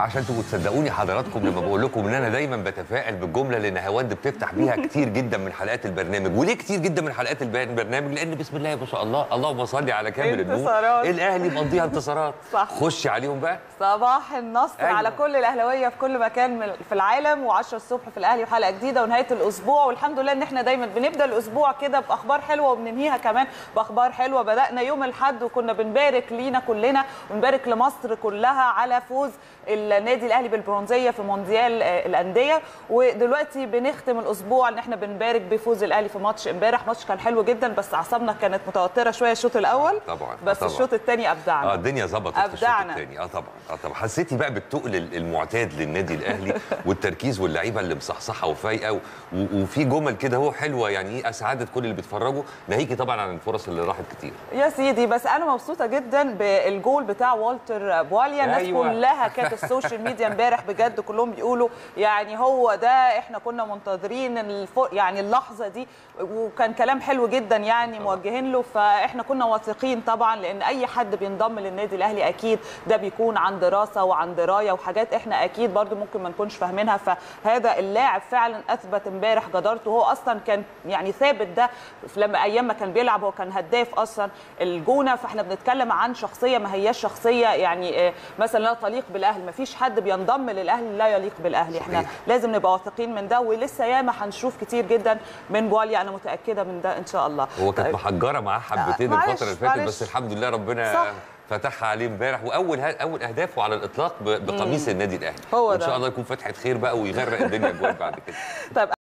عشان تبقوا تصدقوني حضراتكم لما بقول لكم ان انا دايما بتفائل بالجمله اللي نهاوند بتفتح بيها كتير جدا من حلقات البرنامج وليه كتير جدا من حلقات الب- البرنامج لان بسم الله ما شاء الله اللهم صل على كامل النور انتصارات. الاهلي مقضيها انتصارات صح. خش عليهم بقى صباح النصر أيوة. أيوة. على كل الاهلاويه في كل مكان من- في العالم و10 الصبح في الاهلي وحلقه جديده ونهايه الاسبوع والحمد لله ان احنا دايما بنبدا الاسبوع كده باخبار حلوه وبننهيها كمان باخبار حلوه بدانا يوم الاحد وكنا بنبارك لينا كلنا ونبارك لمصر كلها على فوز النادي الاهلي بالبرونزيه في مونديال آه، الانديه ودلوقتي بنختم الاسبوع ان احنا بنبارك بفوز الاهلي في ماتش امبارح ماتش كان حلو جدا بس اعصابنا كانت متوتره شويه الشوط الاول طبعا بس طبعا. الشوط الثاني ابدعنا اه الدنيا ظبطت في الشوط أبدعنا. الثاني اه طبعا اه طبعا حسيتي بقى بالتقل المعتاد للنادي الاهلي والتركيز واللعيبه اللي مصحصحه وفايقه و- وفي جمل كده هو حلوه يعني ايه اسعدت كل اللي بيتفرجوا ناهيكي طبعا عن الفرص اللي راحت كتير يا سيدي بس انا مبسوطه جدا بالجول بتاع والتر بواليا الناس أيوة. أيوة. كلها كانت السوشيال ميديا امبارح بجد كلهم بيقولوا يعني هو ده احنا كنا منتظرين الف... يعني اللحظه دي وكان كلام حلو جدا يعني موجهين له فاحنا كنا واثقين طبعا لان اي حد بينضم للنادي الاهلي اكيد ده بيكون عن دراسه وعن درايه وحاجات احنا اكيد برضو ممكن ما نكونش فاهمينها فهذا اللاعب فعلا اثبت امبارح جدارته هو اصلا كان يعني ثابت ده في لما ايام ما كان بيلعب هو كان هداف اصلا الجونه فاحنا بنتكلم عن شخصيه ما هياش شخصيه يعني آه، مثلا لا تليق بالاهلي ما فيش حد بينضم للاهلي لا يليق بالاهلي احنا صحيح. لازم نبقى واثقين من ده ولسه ياما هنشوف كتير جدا من بواليا انا متاكده من ده ان شاء الله هو كانت طيب. محجره معاه حبتين معلش، الفتره اللي فاتت معلش. بس الحمد لله ربنا صح. فتحها عليه امبارح واول ه- اول اهدافه على الاطلاق ب- بقميص النادي الاهلي هو وان ده. شاء الله يكون فتحه خير بقى ويغرق الدنيا جوال بعد كده طيب